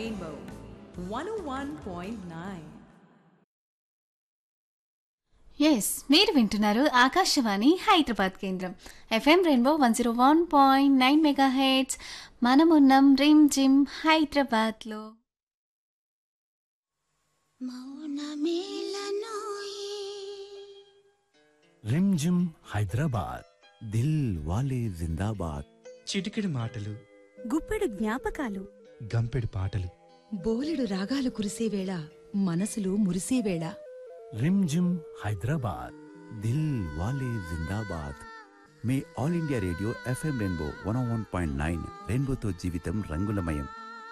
Rainbow 101.9. Yes మీరు వింటున్నారు ఆకాశవాణి హైదరాబాద్ కేంద్రం FM rainbow one zero one point nine mega heads మనమున్నాం రిమ్ జిమ్ హైదరాబాద్లో రిమ్జిమ్ హైదరాబాద్ దిల్ వాలే జిందాబాద్ చిటికెడు మాటలు గుప్పెడు జ్ఞాపకాలు గంపెడు పాటలు బోలెడు రాగాలు కురిసేవేళ మనసులు మురిసేవేళ రిమ్జిమ్ హైదరాబాద్ దిల్ వాలే జిందాబాద్ మీ All India Radio FM rainbow one one point nine రెయిన్బోతో జీవితం రంగులమయం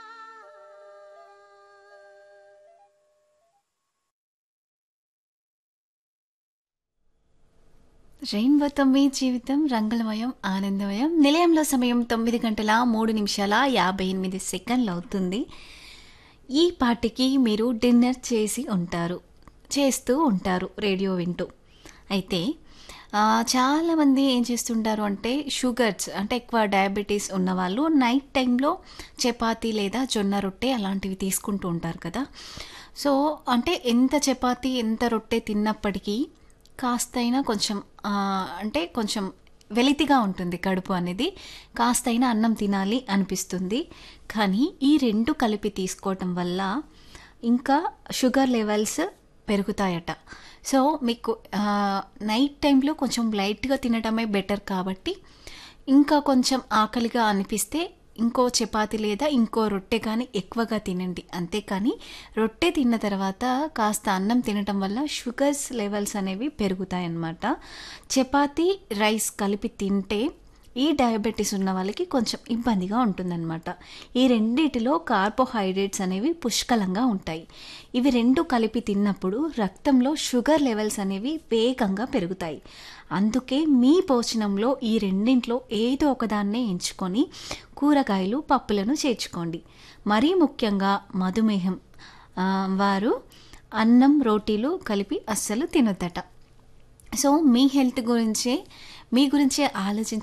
రెయిన్బోతో మీ జీవితం రంగులమయం ఆనందమయం నిలయంలో సమయం తొమ్మిది గంటల మూడు నిమిషాల యాభై ఎనిమిది సెకండ్లు అవుతుంది ఈ పాటికి మీరు డిన్నర్ చేసి ఉంటారు చేస్తూ ఉంటారు రేడియో వింటూ అయితే ఆ, చాలామంది ఏం చేస్తుంటారు అంటే షుగర్స్ అంటే ఎక్కువ డయాబెటీస్ ఉన్నవాళ్ళు నైట్ టైంలో చపాతీ లేదా జొన్న రొట్టె అలాంటివి తీసుకుంటూ ఉంటారు కదా సో అంటే ఎంత చపాతీ ఎంత రొట్టె తిన్నప్పటికీ కాస్తైనా కొంచెం ఆ, అంటే కొంచెం వెలితిగా ఉంటుంది కడుపు అనేది కాస్తైనా అన్నం తినాలి అనిపిస్తుంది కానీ ఈ రెండు కలిపి తీసుకోవటం వల్ల ఇంకా షుగర్ లెవెల్స్ పెరుగుతాయట సో మీకు ఆ, నైట్ టైంలో కొంచెం లైట్గా తినడమే బెటర్ కాబట్టి ఇంకా కొంచెం ఆకలిగా అనిపిస్తే ఇంకో చపాతి లేదా ఇంకో రొట్టె కానీ ఎక్కువగా తినండి అంతేకాని రొట్టె తిన్న తర్వాత కాస్త అన్నం తినటం వల్ల షుగర్స్ లెవెల్స్ అనేవి పెరుగుతాయన్నమాట చపాతి రైస్ కలిపి తింటే ఈ డయాబెటీస్ ఉన్న వాళ్ళకి కొంచెం ఇబ్బందిగా ఉంటుందన్నమాట ఈ రెండిటిలో కార్బోహైడ్రేట్స్ అనేవి పుష్కలంగా ఉంటాయి ఇవి రెండు కలిపి తిన్నప్పుడు రక్తంలో షుగర్ లెవెల్స్ అనేవి వేగంగా పెరుగుతాయి అందుకే మీ భోజనంలో ఈ రెండింట్లో ఏదో ఒకదాన్నే ఎంచుకొని కూరగాయలు పప్పులను చేర్చుకోండి మరీ ముఖ్యంగా మధుమేహం ఆ, వారు అన్నం రోటీలు కలిపి అస్సలు తినొద్దట సో మీ హెల్త్ గురించే మీ గురించే ఆలోచించి